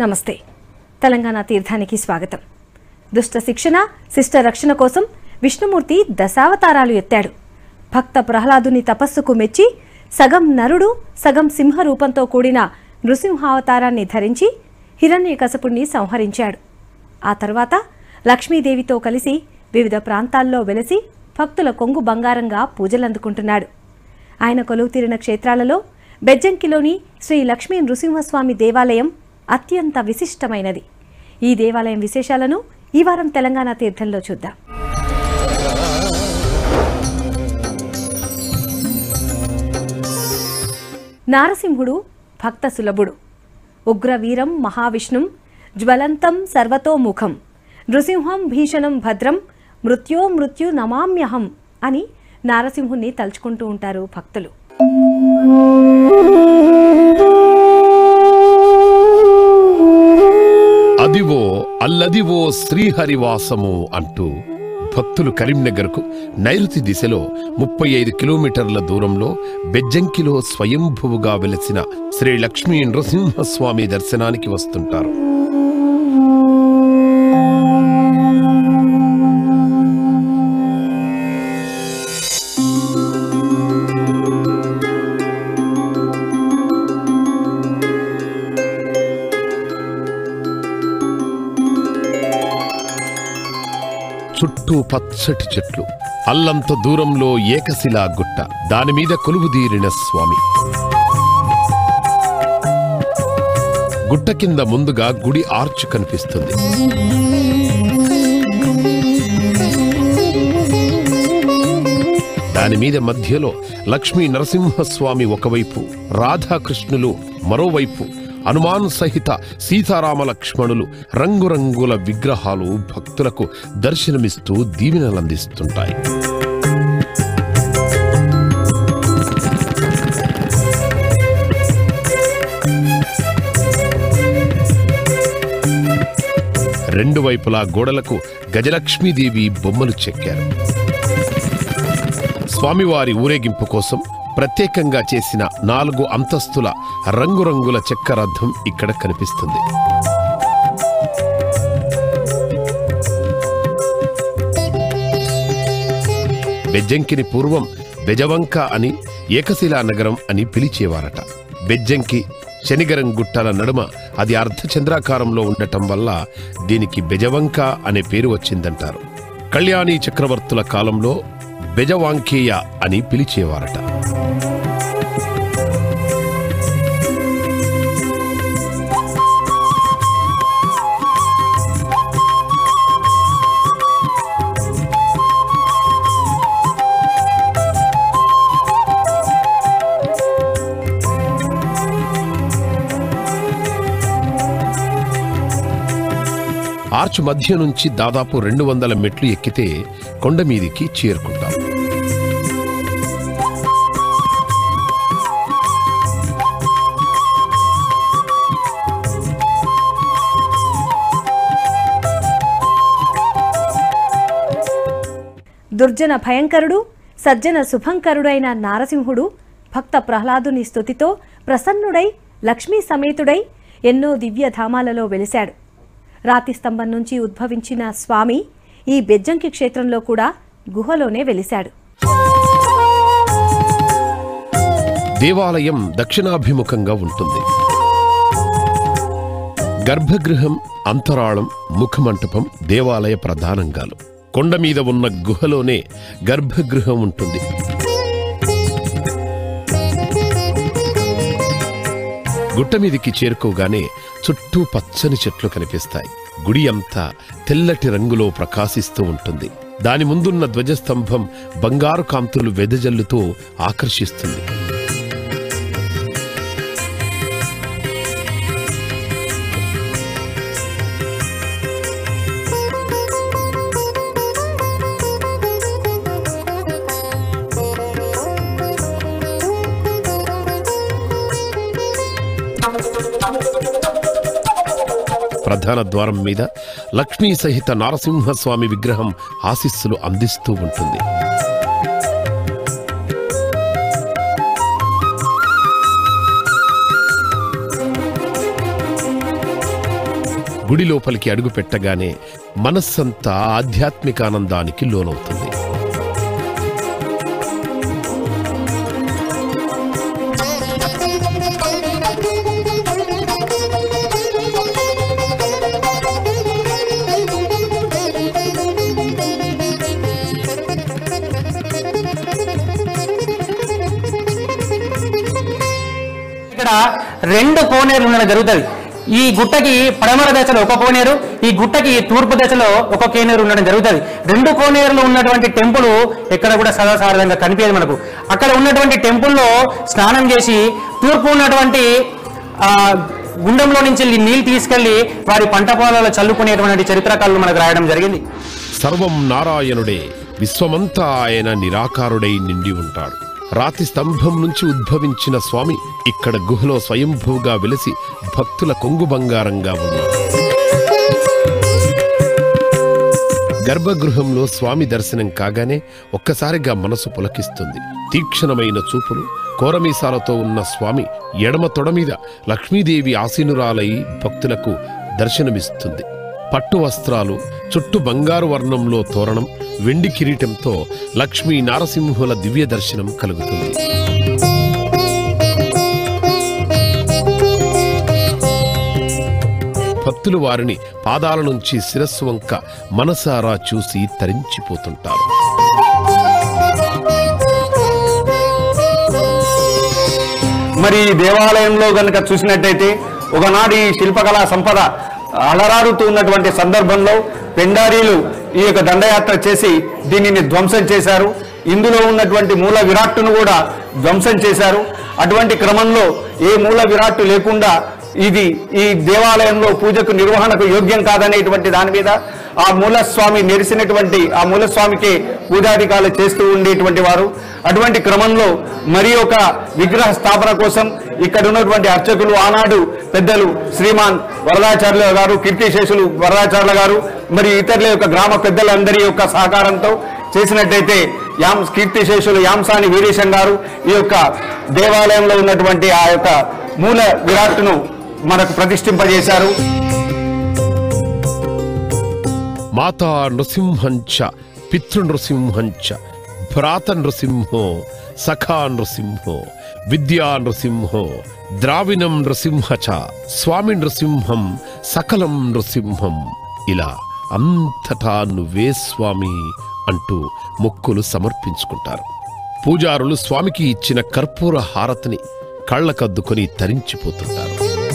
నమస్తే తెలంగాణ తీర్థానికి స్వాగతం దుష్ట శిక్షణ శిష్ట రక్షణ కోసం విష్ణుమూర్తి దశావతారాలు ఎత్తాడు భక్త ప్రహ్లాదుని తపస్సుకు మెచ్చి సగం నరుడు సగం సింహ రూపంతో కూడిన నృసింహావతారాన్ని ధరించి హిరణ్యకశపుణ్ణి సంహరించాడు ఆ తర్వాత లక్ష్మీదేవితో కలిసి వివిధ ప్రాంతాల్లో వెలసి భక్తుల కొంగు బంగారంగా పూజలందుకుంటున్నాడు ఆయన కొలువుతీరిన క్షేత్రాలలో బెజ్జంకిలోని శ్రీ లక్ష్మీ నృసింహస్వామి దేవాలయం అత్యంత విశిష్టమైనది ఈ దేవాలయం విశేషాలను ఈ వారం తెలంగాణ తీర్థంలో చూద్దాం నారసింహుడు భక్త సులభుడు ఉగ్రవీరం మహావిష్ణుం జ్వలంతం సర్వతోముఖం నృసింహం భీషణం భద్రం మృత్యో మృత్యు నమామ్యహం అని నారసింహుణ్ణి తలుచుకుంటూ ఉంటారు భక్తులు అదివో అల్లదివో శ్రీహరివాసము అంటూ భక్తులు కరీంనగర్కు నైరుతి దిశలో ముప్పై ఐదు కిలోమీటర్ల దూరంలో బెజ్జంకిలో స్వయంభువుగా వెలసిన శ్రీ లక్ష్మీ నృసింహస్వామి దర్శనానికి వస్తుంటారు చుట్టూ పచ్చటి చెట్లు అల్లంత దూరంలో ఏకశిలా గుట్ట దానిమీద కొలువుదీరిన స్వామి గుట్ట కింద ముందుగా గుడి ఆర్చ్ కనిపిస్తుంది దాని మీద మధ్యలో లక్ష్మీ నరసింహస్వామి ఒకవైపు రాధాకృష్ణులు మరోవైపు హనుమాన్ సహిత సీతారామ లక్ష్మణులు రంగురంగుల విగ్రహాలు భక్తులకు దర్శనమిస్తూ దీవెనలందిస్తుంటాయి రెండు వైపులా గోడలకు గజలక్ష్మీదేవి బొమ్మలు చెక్కారు స్వామివారి ఊరేగింపు కోసం ప్రత్యేకంగా చేసిన నాలుగు అంతస్తుల రంగురంగుల చెక్క రథం ఇక్కడ కనిపిస్తుంది బెజ్జంకిని పూర్వం బెజవంక అని ఏకశిలా నగరం అని పిలిచేవారట బెజ్జంకి శనిగరం గుట్టల నడుమ అది అర్ధచంద్రాకారంలో ఉండటం వల్ల దీనికి బెజవంక అనే పేరు వచ్చిందంటారు కళ్యాణి చక్రవర్తుల కాలంలో బెజవాంకేయ అని పిలిచేవారట ఆర్చ్ మధ్య నుంచి దాదాపు రెండు వందల మెట్లు ఎక్కితే కొండ మీదికి చేరుకుంటాం దుర్జన భయంకరుడు సజ్జన శుభంకరుడైన నారసింహుడు భక్త ప్రహ్లాదుని స్తుతితో ప్రసన్నుడై లక్ష్మీ సమేతుడై ఎన్నో దివ్య ధామాలలో వెలిశాడు రాతి స్తంభం నుంచి ఉద్భవించిన స్వామి ఈ బెజ్జంకి క్షేత్రంలో కూడా గుహలోనే వెలిశాడు దేవాలయం దక్షిణాభిముఖంగా ఉంటుంది గర్భగృహం అంతరాళం ముఖమంటపం దేవాలయ ప్రధానంగాలు కొండ మీద ఉన్న గుహలోనే గర్భగృహం ఉంటుంది గుట్ట మీదికి చేరుకోగానే చుట్టూ పచ్చని చెట్లు కనిపిస్తాయి గుడి అంతా తెల్లటి రంగులో ప్రకాశిస్తూ ఉంటుంది దాని ముందున్న ధ్వజస్తంభం బంగారు కాంతులు వెదజల్లుతూ ఆకర్షిస్తుంది ప్రధాన ద్వారం మీద లక్ష్మీ సహిత నారసింహస్వామి విగ్రహం ఆశీస్సులు అందిస్తూ ఉంటుంది గుడి లోపలికి అడుగు పెట్టగానే మనస్సంతా ఆధ్యాత్మిక ఆనందానికి లోనవుతుంది ఇక్కడ రెండు కోనేరులు ఉండడం జరుగుతుంది ఈ గుట్టకి పడమర దశలో ఒక కోనేరు ఈ గుట్టకి తూర్పు దశలో ఒక కోనేరు ఉండడం జరుగుతుంది రెండు కోనేరులు ఉన్నటువంటి టెంపుల్ ఎక్కడ కూడా సదాసాధారణంగా కనిపించదు మనకు అక్కడ ఉన్నటువంటి టెంపుల్లో స్నానం చేసి తూర్పు ఉన్నటువంటి ఆ గుండంలో నుంచి నీళ్ళు తీసుకెళ్లి వారి పంట పొలాల్లో చల్లుకునేటువంటి చరిత్రకాలను మనకు రాయడం జరిగింది సర్వం నారాయణుడే విశ్వమంతా ఆయన నిరాకారుడై నిండి ఉంటాడు రాతి స్తంభం నుంచి ఉద్భవించిన స్వామి ఇక్కడ గుహలో స్వయంభూగా వెలిసి భక్తుల కొంగు బంగారంగా ఉన్నాడు గర్భగృహంలో స్వామి దర్శనం కాగానే ఒక్కసారిగా మనసు పులకిస్తుంది తీక్షణమైన చూపులు కోరమీసాలతో ఉన్న స్వామి ఎడమ తొడ మీద లక్ష్మీదేవి ఆసీనురాలై భక్తులకు దర్శనమిస్తుంది పట్టు వస్త్రాలు చుట్టు బంగారు వర్ణంలో తోరణం వెండి కిరీటంతో లక్ష్మీ నారసింహుల దివ్య దర్శనం కలుగుతుంది భక్తులు వారిని పాదాల నుంచి శిరస్సు వంక మనసారా చూసి తరించిపోతుంటారు మరి ఈ దేవాలయంలో గనుక చూసినట్టయితే ఒకనాడు ఈ శిల్పకళా సంపద అలరారుతూ ఉన్నటువంటి సందర్భంలో పెండారీలు ఈ యొక్క దండయాత్ర చేసి దీనిని ధ్వంసం చేశారు ఇందులో ఉన్నటువంటి మూల విరాట్టును కూడా ధ్వంసం చేశారు అటువంటి క్రమంలో ఏ మూల విరాట్టు లేకుండా ఇది ఈ దేవాలయంలో పూజకు నిర్వహణకు యోగ్యం కాదనేటువంటి దాని మీద ఆ మూలస్వామి నెరిసినటువంటి ఆ మూలస్వామికి పూజాధికారులు చేస్తూ ఉండేటువంటి వారు అటువంటి క్రమంలో మరి ఒక విగ్రహ స్థాపన కోసం ఇక్కడ ఉన్నటువంటి అర్చకులు ఆనాడు పెద్దలు శ్రీమాన్ వరదాచార్యుల గారు కీర్తిశేషులు వరదాచార్యుల గారు మరి ఇతరుల యొక్క గ్రామ పెద్దలందరి యొక్క సహకారంతో చేసినట్టయితే యాం కీర్తిశేషులు యాంసాని వీరేశం గారు ఈ యొక్క దేవాలయంలో ఉన్నటువంటి ఆ యొక్క మూల విరాట్ను మనకు ప్రతిష్ఠింపజేశారు మాతా నృసింహంచ పితృనృసింహంచ భ్రాత నృసింహో సఖా నృసింహో విద్యా నృసింహో ద్రావిణం నృసింహ చ స్వామి నృసింహం సకలం నృసింహం ఇలా అంతటా నువ్వే స్వామి అంటూ మొక్కులు సమర్పించుకుంటారు పూజారులు స్వామికి ఇచ్చిన కర్పూర హారతిని కళ్ళకద్దుకొని తరించిపోతుంటారు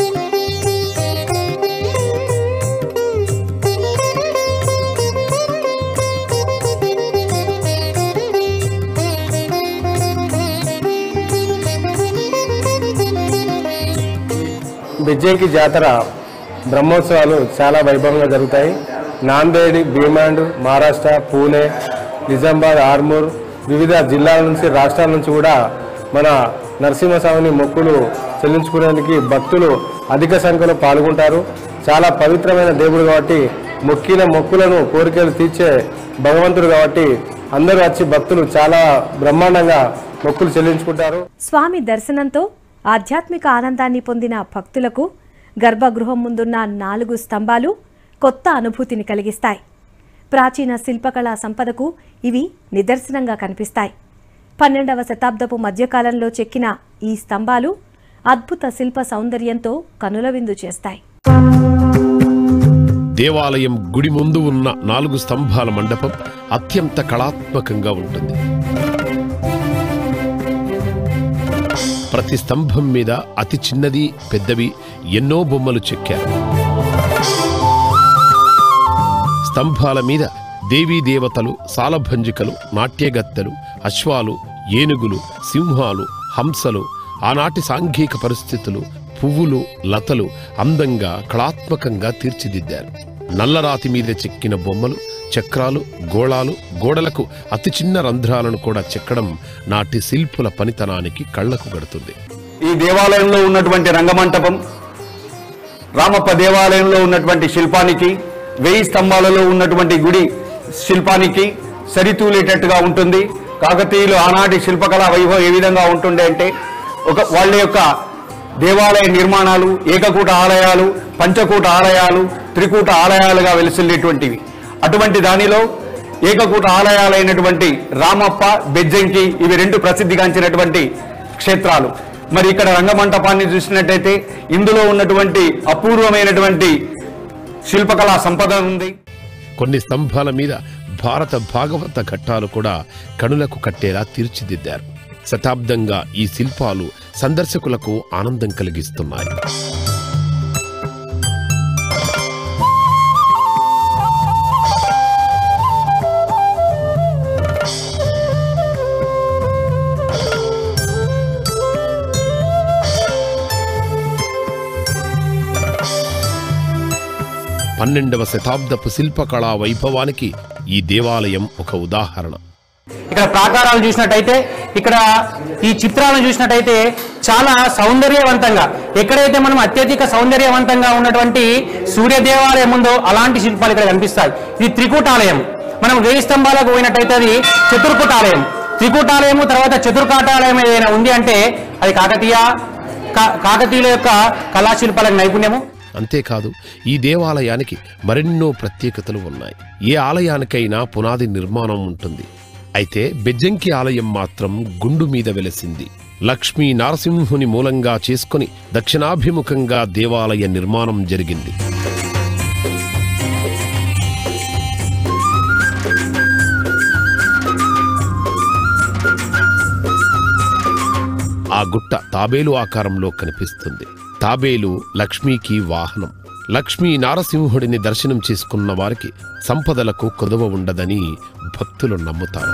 బెజ్జంకి జాతర బ్రహ్మోత్సవాలు చాలా వైభవంగా జరుగుతాయి నాందేడ్ భీమాండ్ మహారాష్ట్ర పూణే నిజామాబాద్ ఆర్మూర్ వివిధ జిల్లాల నుంచి రాష్ట్రాల నుంచి కూడా మన నరసింహస్వామిని మొక్కులు చెల్లించుకునేందుకు భక్తులు అధిక సంఖ్యలో పాల్గొంటారు చాలా పవిత్రమైన దేవుడు కాబట్టి మొక్కిన మొక్కులను కోరికలు తీర్చే భగవంతుడు కాబట్టి అందరూ వచ్చి భక్తులు చాలా బ్రహ్మాండంగా మొక్కులు చెల్లించుకుంటారు స్వామి దర్శనంతో ఆధ్యాత్మిక ఆనందాన్ని పొందిన భక్తులకు గర్భగృహం ముందున్న నాలుగు స్తంభాలు కొత్త అనుభూతిని కలిగిస్తాయి ప్రాచీన శిల్పకళా సంపదకు ఇవి నిదర్శనంగా కనిపిస్తాయి పన్నెండవ శతాబ్దపు మధ్యకాలంలో చెక్కిన ఈ స్తంభాలు అద్భుత శిల్ప సౌందర్యంతో కనుల విందు చేస్తాయి దేవాలయం గుడి ముందు ఉన్న నాలుగు స్తంభాల మండపం అత్యంత కళాత్మకంగా ఉంటుంది ప్రతి స్తంభం మీద అతి చిన్నది పెద్దవి ఎన్నో బొమ్మలు చెక్కారు స్తంభాల మీద దేవీ దేవతలు సాలభంజికలు నాట్యగత్తెలు అశ్వాలు ఏనుగులు సింహాలు హంసలు ఆనాటి సాంఘిక పరిస్థితులు పువ్వులు లతలు అందంగా కళాత్మకంగా తీర్చిదిద్దారు నల్లరాతి మీద చెక్కిన బొమ్మలు చక్రాలు గోళాలు గోడలకు అతి చిన్న రంధ్రాలను కూడా చెక్కడం నాటి శిల్పుల పనితనానికి కళ్లకు గడుతుంది ఈ దేవాలయంలో ఉన్నటువంటి రంగమంటపం రామప్ప దేవాలయంలో ఉన్నటువంటి శిల్పానికి వెయ్యి స్తంభాలలో ఉన్నటువంటి గుడి శిల్పానికి సరితూలేటట్టుగా ఉంటుంది కాకతీయులు ఆనాటి శిల్పకళా వైభవం ఏ విధంగా ఉంటుండే అంటే ఒక వాళ్ళ యొక్క దేవాలయ నిర్మాణాలు ఏకకూట ఆలయాలు పంచకూట ఆలయాలు త్రికూట ఆలయాలుగా వెలిసిల్లేటువంటివి అటువంటి దానిలో ఏకకూట ఆలయాలైనటువంటి రామప్ప బెజ్జంకి ఇవి రెండు ప్రసిద్ధిగాంచినటువంటి క్షేత్రాలు మరి ఇక్కడ రంగమంటపాన్ని చూసినట్టయితే ఇందులో ఉన్నటువంటి అపూర్వమైనటువంటి శిల్పకళా సంపద ఉంది కొన్ని స్తంభాల మీద భారత భాగవత ఘట్టాలు కూడా కనులకు కట్టేలా తీర్చిదిద్దారు శతాబ్దంగా ఈ శిల్పాలు సందర్శకులకు ఆనందం కలిగిస్తున్నాయి పన్నెండవ శతాబ్దపు శిల్పకళా వైభవానికి ఈ దేవాలయం ఒక ఉదాహరణ ఇక్కడ ప్రాకారాలు చూసినట్టయితే ఇక్కడ ఈ చిత్రాలను చూసినట్టయితే చాలా సౌందర్యవంతంగా ఎక్కడైతే మనం అత్యధిక సౌందర్యవంతంగా ఉన్నటువంటి సూర్య దేవాలయం ఉందో అలాంటి శిల్పాలు ఇక్కడ కనిపిస్తాయి ఇది త్రికూటాలయం మనం వేయి స్తంభాలకు పోయినట్టయితే అది చతుర్కుటాలయం త్రికూటాలయము తర్వాత చతుర్కాటాలయం ఏదైనా ఉంది అంటే అది కాకతీయ కా- కాకతీయుల యొక్క కళాశిల్పాలకు నైపుణ్యము అంతేకాదు ఈ దేవాలయానికి మరెన్నో ప్రత్యేకతలు ఉన్నాయి ఏ ఆలయానికైనా పునాది నిర్మాణం ఉంటుంది అయితే బెజ్జంకి ఆలయం మాత్రం గుండు మీద వెలసింది లక్ష్మీ నారసింహుని మూలంగా చేసుకుని దక్షిణాభిముఖంగా దేవాలయ నిర్మాణం జరిగింది ఆ గుట్ట తాబేలు ఆకారంలో కనిపిస్తుంది తాబేలు లక్ష్మీకి వాహనం లక్ష్మీ నారసింహుడిని దర్శనం చేసుకున్న వారికి సంపదలకు కొదవ ఉండదని భక్తులు నమ్ముతారు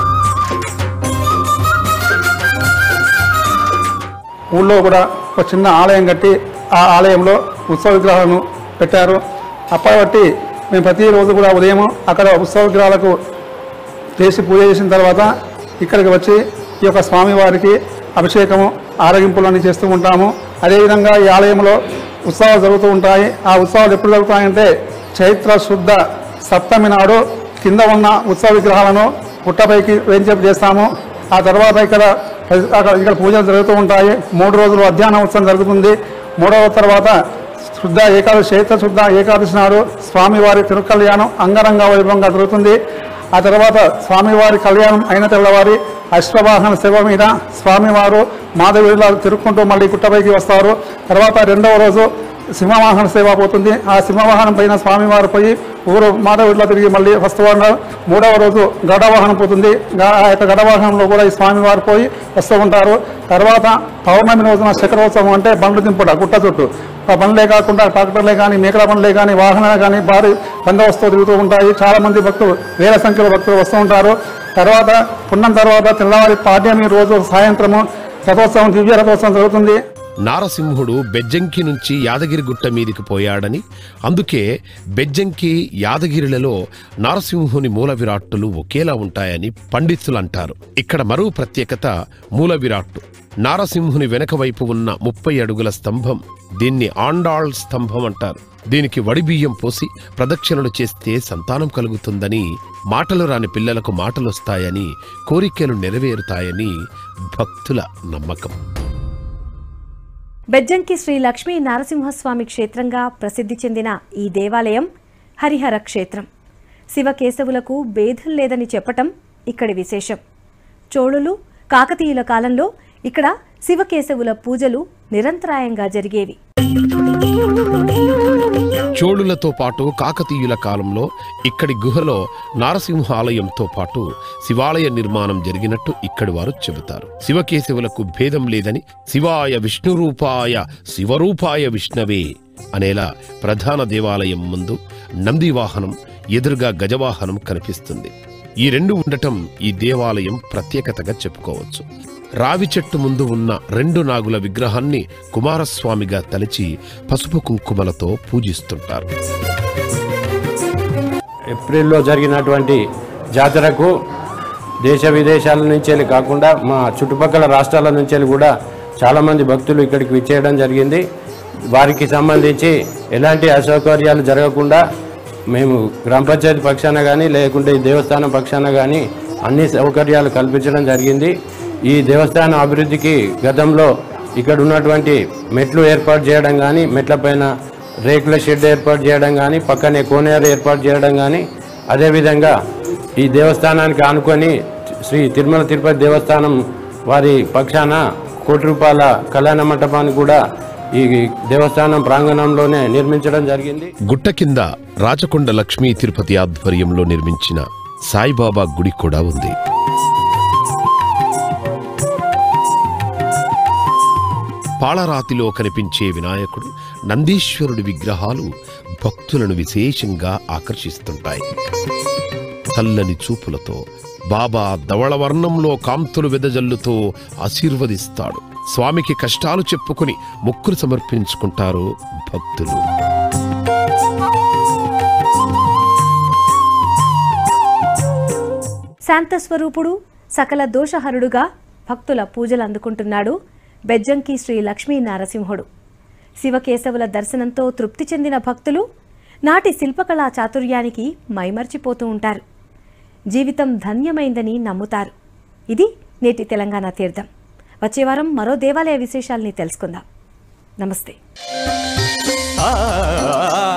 ఊళ్ళో కూడా ఒక చిన్న ఆలయం కట్టి ఆ ఆలయంలో ఉత్సవ విగ్రహాలను పెట్టారు అప్పటి బట్టి మేము ప్రతిరోజు కూడా ఉదయం అక్కడ ఉత్సవ విగ్రహాలకు చేసి పూజ చేసిన తర్వాత ఇక్కడికి వచ్చి ఈ యొక్క స్వామివారికి అభిషేకము ఆరగింపులన్నీ చేస్తూ ఉంటాము అదేవిధంగా ఈ ఆలయంలో ఉత్సవాలు జరుగుతూ ఉంటాయి ఆ ఉత్సవాలు ఎప్పుడు జరుగుతాయంటే చైత్ర శుద్ధ సప్తమి నాడు కింద ఉన్న ఉత్సవ విగ్రహాలను పుట్టపైకి వేంచేపు చేస్తాము ఆ తర్వాత ఇక్కడ అక్కడ ఇక్కడ పూజలు జరుగుతూ ఉంటాయి మూడు రోజులు అధ్యయన ఉత్సవం జరుగుతుంది మూడవ తర్వాత శుద్ధ ఏకాదశి చైత్ర శుద్ధ ఏకాదశి నాడు స్వామివారి తిరుకల్యాణం అంగరంగ వైభవంగా జరుగుతుంది ఆ తర్వాత స్వామివారి కళ్యాణం అయిన తెల్లవారి అశ్వవాహన సేవ మీద స్వామివారు మాధవీలా తిరుక్కుంటూ మళ్ళీ గుట్టపైకి వస్తారు తర్వాత రెండవ రోజు సింహవాహన సేవ పోతుంది ఆ సింహవాహనం పైన స్వామివారు పోయి ఊరు మాధవుడిలో తిరిగి మళ్ళీ వస్తూ ఉన్నారు మూడవ రోజు గడవాహనం పోతుంది గా- ఆ యొక్క గడవాహనంలో కూడా ఈ స్వామివారు పోయి వస్తూ ఉంటారు తర్వాత పౌర్ణమి రోజున శకరోత్సవం అంటే బండ్లు దింపుట గుట్ట చుట్టూ ఆ బండ్లే కాకుండా ట్రాక్టర్లే కానీ మేకల బండ్లే కానీ వాహనాలు కానీ భారీ బందోబస్తు తిరుగుతూ ఉంటాయి చాలా మంది భక్తులు వేల సంఖ్యలో భక్తులు వస్తూ ఉంటారు తర్వాత పున్నం తర్వాత తెల్లవారి పాడ్యమి రోజు సాయంత్రము రథోత్సవం దివ్య రథోత్సవం జరుగుతుంది నారసింహుడు బెజ్జంకి నుంచి యాదగిరి గుట్ట మీదికి పోయాడని అందుకే బెజ్జంకి యాదగిరిలలో నారసింహుని మూల విరాట్టులు ఒకేలా ఉంటాయని పండితులు అంటారు ఇక్కడ మరో ప్రత్యేకత మూల విరాట్టు నారసింహుని వెనక వైపు ఉన్న ముప్పై అడుగుల స్తంభం దీన్ని ఆండాళ్ స్తంభం అంటారు దీనికి వడిబియ్యం పోసి ప్రదక్షిణలు చేస్తే సంతానం కలుగుతుందని మాటలు రాని పిల్లలకు మాటలొస్తాయని కోరికలు నెరవేరుతాయని భక్తుల నమ్మకం బెజ్జంకి శ్రీ లక్ష్మీ నరసింహస్వామి క్షేత్రంగా ప్రసిద్ధి చెందిన ఈ దేవాలయం హరిహర క్షేత్రం శివకేశవులకు భేదం లేదని చెప్పటం ఇక్కడి విశేషం చోళులు కాకతీయుల కాలంలో ఇక్కడ శివకేశవుల పూజలు నిరంతరాయంగా జరిగేవి చోళులతో పాటు కాకతీయుల కాలంలో ఇక్కడి గుహలో నారసింహ ఆలయంతో పాటు శివాలయ నిర్మాణం జరిగినట్టు ఇక్కడి వారు చెబుతారు శివకేశవులకు భేదం లేదని శివాయ విష్ణురూపాయ శివరూపాయ విష్ణవే అనేలా ప్రధాన దేవాలయం ముందు నంది వాహనం ఎదురుగా గజవాహనం కనిపిస్తుంది ఈ రెండు ఉండటం ఈ దేవాలయం ప్రత్యేకతగా చెప్పుకోవచ్చు రావి చెట్టు ముందు ఉన్న రెండు నాగుల విగ్రహాన్ని కుమారస్వామిగా తలచి పసుపు కుంకుమలతో పూజిస్తుంటారు ఏప్రిల్లో జరిగినటువంటి జాతరకు దేశ విదేశాల నుంచి వెళ్ళి కాకుండా మా చుట్టుపక్కల రాష్ట్రాల నుంచి వెళ్ళి కూడా చాలామంది భక్తులు ఇక్కడికి విచ్చేయడం జరిగింది వారికి సంబంధించి ఎలాంటి అసౌకర్యాలు జరగకుండా మేము గ్రామ పంచాయతీ పక్షాన కానీ లేకుంటే ఈ దేవస్థానం పక్షాన కానీ అన్ని సౌకర్యాలు కల్పించడం జరిగింది ఈ దేవస్థానం అభివృద్ధికి గతంలో ఇక్కడ ఉన్నటువంటి మెట్లు ఏర్పాటు చేయడం కానీ మెట్లపైన రేకుల షెడ్ ఏర్పాటు చేయడం కానీ పక్కనే కోనేరు ఏర్పాటు చేయడం కానీ అదేవిధంగా ఈ దేవస్థానానికి ఆనుకొని శ్రీ తిరుమల తిరుపతి దేవస్థానం వారి పక్షాన కోటి రూపాయల కళ్యాణ మంటపాన్ని కూడా ఈ దేవస్థానం ప్రాంగణంలోనే నిర్మించడం జరిగింది గుట్ట కింద రాచకొండ లక్ష్మీ తిరుపతి ఆధ్వర్యంలో నిర్మించిన సాయిబాబా గుడి కూడా ఉంది పాళరాతిలో కనిపించే వినాయకుడు నందీశ్వరుడి విగ్రహాలు భక్తులను విశేషంగా ఆకర్షిస్తుంటాయి చల్లని చూపులతో బాబా ధవళవర్ణంలో కాంతులు వెదజల్లుతో ఆశీర్వదిస్తాడు స్వామికి కష్టాలు చెప్పుకుని మొక్కులు సమర్పించుకుంటారు భక్తులు శాంతస్వరూపుడు సకల దోషహరుడుగా భక్తుల పూజలు అందుకుంటున్నాడు బెజ్జంకి శ్రీ లక్ష్మీ నరసింహుడు శివకేశవుల దర్శనంతో తృప్తి చెందిన భక్తులు నాటి శిల్పకళా చాతుర్యానికి మైమర్చిపోతూ ఉంటారు జీవితం ధన్యమైందని నమ్ముతారు ఇది నేటి తెలంగాణ తీర్థం వచ్చే వారం మరో దేవాలయ విశేషాల్ని తెలుసుకుందాం నమస్తే ఆ